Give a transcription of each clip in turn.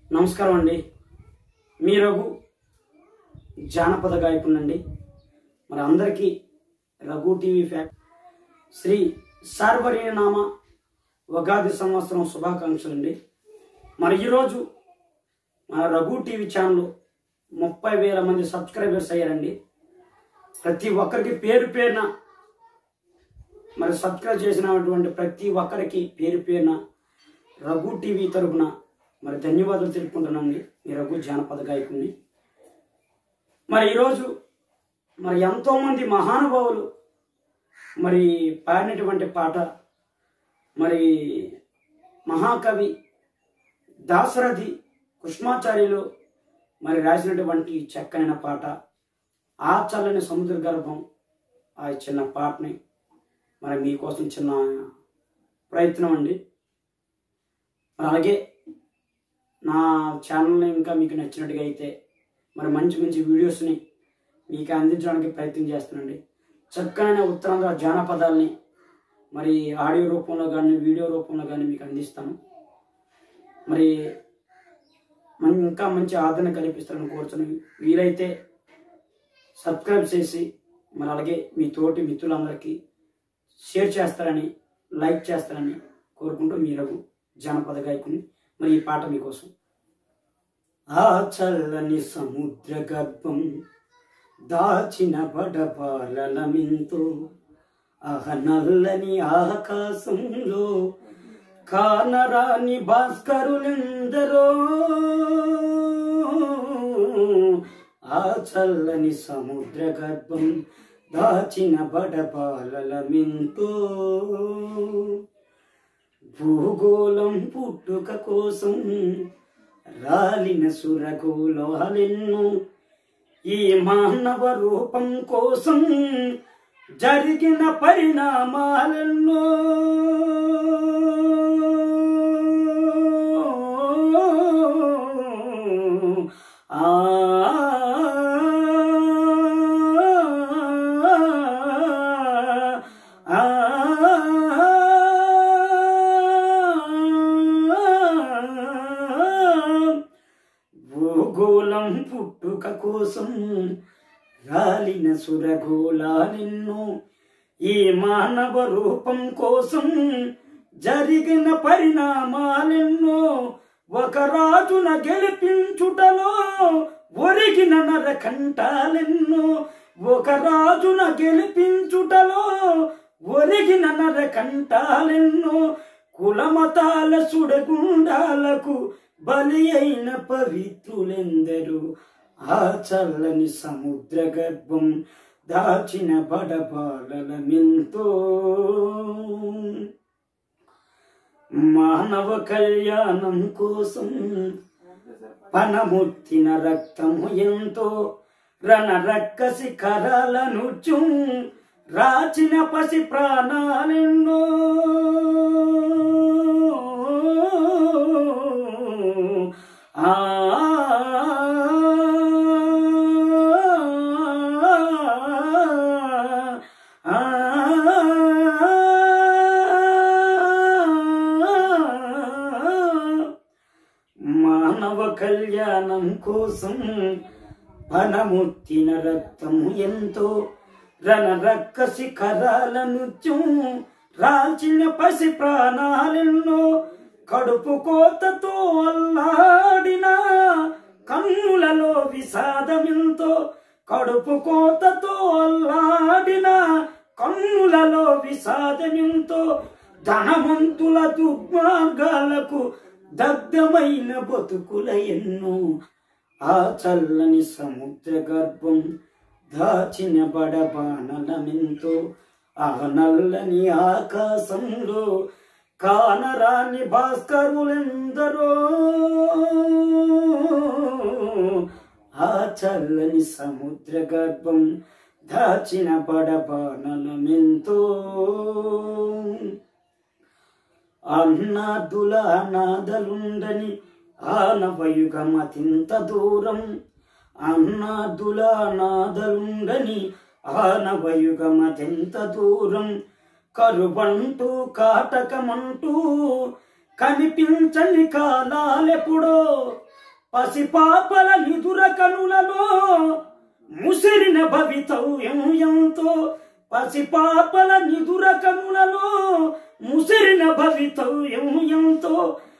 నమస్కారం అండి మీ రఘు జానపద గాయకునండి మరి అందరికీ రఘు టీవీ ఫ్యాక్ శ్రీ సార్వరీనామ ఉగాది సంవత్సరం శుభాకాంక్షలు అండి మరి ఈరోజు మన రఘు టీవీ ఛానల్ ముప్పై వేల మంది సబ్స్క్రైబర్స్ అయ్యారండి ప్రతి ఒక్కరికి పేరు పేరున మరి సబ్స్క్రైబ్ చేసినటువంటి ప్రతి ఒక్కరికి పేరు పేరున రఘు టీవీ తరపున మరి ధన్యవాదాలు తెలుపుకుంటున్నాండి మీ రఘు జానపద గాయకుడిని మరి ఈరోజు మరి ఎంతోమంది మహానుభావులు మరి పాడినటువంటి పాట మరి మహాకవి దాశరథి కృష్ణాచార్యులు మరి రాసినటువంటి చక్కనైన పాట ఆ చల్లని సముద్ర గర్భం ఆ చిన్న పాటని మరి మీకోసం చిన్న ప్రయత్నం అండి మరి అలాగే నా ఛానల్ని ఇంకా మీకు నచ్చినట్టుగా అయితే మరి మంచి మంచి వీడియోస్ని మీకు అందించడానికి ప్రయత్నం చేస్తానండి చక్కనైన ఉత్తరాంధ్ర జానపదాలని మరి ఆడియో రూపంలో కానీ వీడియో రూపంలో కానీ మీకు అందిస్తాను మరి మన ఇంకా మంచి ఆదరణ కల్పిస్తారని కోరుతున్నాను వీలైతే సబ్స్క్రైబ్ చేసి మరి అలాగే మీ తోటి మిత్రులందరికీ షేర్ చేస్తారని లైక్ చేస్తారని కోరుకుంటూ మీరకు జానపద గాయకుని మరి ఈ పాట మీకోసం ఆ చల్లని సముద్ర గర్భం దాచిన బడబాలమింతో ఆహ నల్లని ఆకాశంలో కానరాని భాస్కరులెందరో ఆ చల్లని సముద్ర గర్భం దాచిన బడబాలమింతో భూగోళం పుట్టుక కోసం రాలిన సురగోళాలెన్నో ఈ మానవ రూపం కోసం జరిగిన పరిణామాలెన్నో ఆ భూగోళం పుట్టుక కోసం రాలిన సురగోళాలెన్నో ఈ మానవ రూపం కోసం జరిగిన పరిణామాలెన్నో ఒక రాజున గెలిపించుటలో ఒరిగిన నరకంటాలెన్నో ఒక రాజున గెలిపించుటలో ఒరిగిన నరకంటాలెన్నో కులమతాల సుడగుండాలకు బలి అయిన పవిత్రులెందరూ ఆ చల్లని సముద్ర గర్భం దాచిన బడబాలమెంతో మానవ కళ్యాణం కోసం పనముత్తిన రక్తము ఎంతో రణ రక్కసి కరాల నృత్యం రాచిన పసి ప్రాణాలెన్నో ఆ మానవ కళ్యాణం కోసం పనముత్తిన రక్తము ఎంతో రణ రక్కసి కరాల నృత్యం రాల్చిన పసి ప్రాణాలెన్నో కడుపు కోతతో అల్లాడిన కన్నులలో విషాదమెంతో కడుపు కోతతో అల్లాడిన కన్నులలో విషాదమెంతో ధనవంతుల దుర్మార్గాలకు దగ్ధమైన బతుకుల ఎన్నో ఆ చల్లని సముద్ర గర్భం దాచిన బడబానలమెంతో ఆ నల్లని ఆకాశంలో కానరాని భాస్కరులెందరో ఆ చల్లని సముద్ర గర్భం దాచిన బడబానలమెంతో అన్నాదుల అనాథలుండని ఆనవయుగమతింత దూరం అన్నాదుల అనాథలుండని ఆనవయుగమతింత దూరం కరుబంటూ కాటకమంటూ కనిపించని కాలాలెప్పుడో పసిపాపల నిదుర కనులలో ముసిరిన భవితవ్యం ఎంతో పసిపాపల నిదుర కనులలో ముసిరిన భవితవ్యం ఎంతో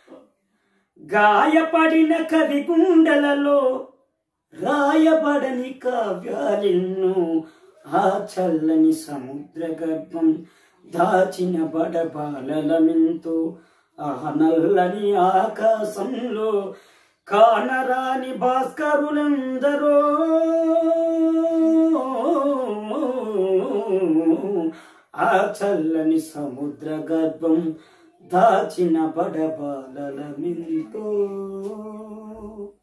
గాయపడిన కవి గుండెలలో రాయబడని కావ్యాలెన్నో ఆ చల్లని సముద్ర గర్భం దాచిన బడబాలలమెంతో ఆ నల్లని ఆకాశంలో కానరాని భాస్కరులందరో ఆ చల్లని సముద్ర గర్భం దాచిన బడబాలలమెంతో